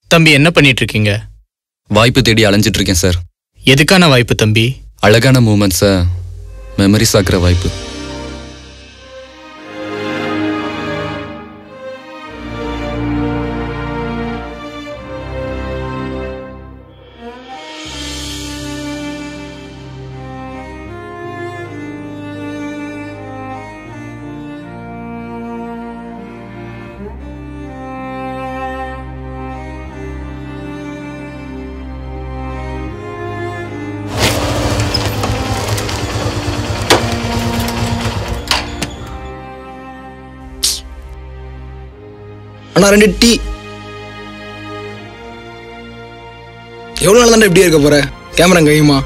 தம்பி என்ன பண்ணிட்டு இருக்கீங்க வாய்ப்பு தேடி அலைஞ்சிட்டு இருக்கேன் சார் எதுக்கான வாய்ப்பு தம்பி அழகான மூமெண்ட்ஸை மெமரிஸ் ஆக்குற வாய்ப்பு அண்ணா ரெண்டு டீ எவ்வளோ நாள் தானே இப்படியே இருக்க போற கேமரா கையுமா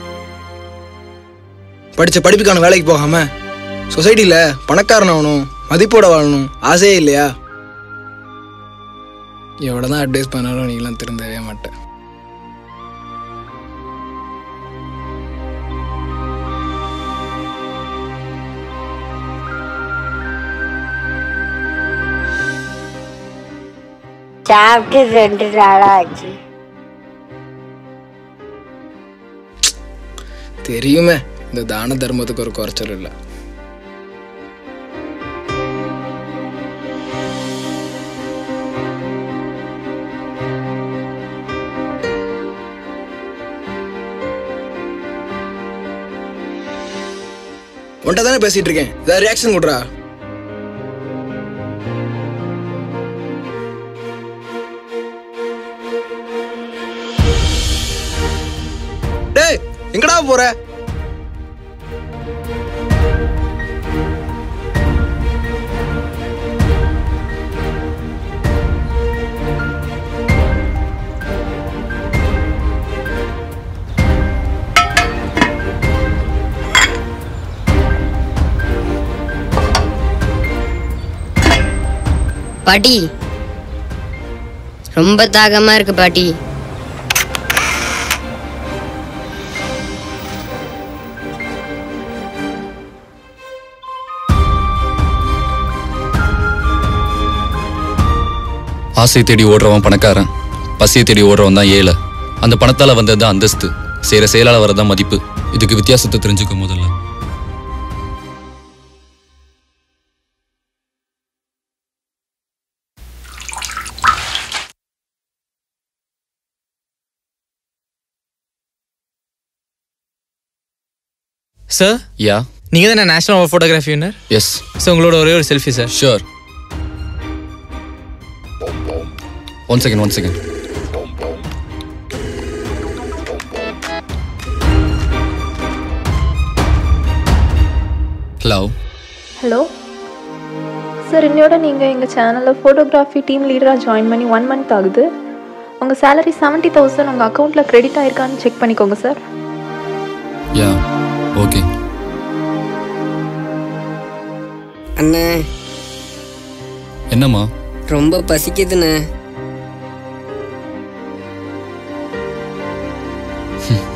படிச்ச படிப்புக்கான வேலைக்கு போகாம சொசைட்டியில் பணக்காரன் ஆகணும் மதிப்போட வாழணும் ஆசையே இல்லையா எவ்வளோ தான் அட்வைஸ் பண்ணாலும் நீங்களாம் திருந்தவே மாட்டேன் சாப்பிட்டு ரெண்டு நாளாக ஆச்சு தெரியுமே இந்த தான தர்மத்துக்கு ஒரு குறைச்சல் இல்லை உன்ட்ட தானே பேசிட்டு இருக்கேன் ஏதாவது ரியாக்ஷன் கொடுறா டேய் எங்கடா போற பாட்டி ரொம்ப தாகமா இருக்கு பாட்டி ஆசை தேடி ஓடுறவன் பணக்காரன் பசியை தேடி ஓடுறவன் தான் ஏழை அந்த பணத்தால வந்தது தான் அந்தஸ்து செய்யற செயலால வரதான் மதிப்பு இதுக்கு வித்தியாசத்தை தெரிஞ்சுக்க முதல்ல சார் யா நீங்க தானே national photography winner yes sir உங்களோட ஒரே ஒரு selfie sir sure one second one second hello hello sir இன்னையோட நீங்கள் எங்கள் சேனலில் ஃபோட்டோகிராஃபி டீம் லீடராக ஜாயின் பண்ணி ஒன் மந்த் ஆகுது உங்கள் சேலரி செவன்ட்டி தௌசண்ட் உங்கள் அக்கௌண்ட்டில் கிரெடிட் ஆயிருக்கான்னு செக் பண்ணிக்கோங்க சார் யா ஓகே அண்ணே என்னம்மா ரொம்ப பசிக்குதுண்ணே ஹம்,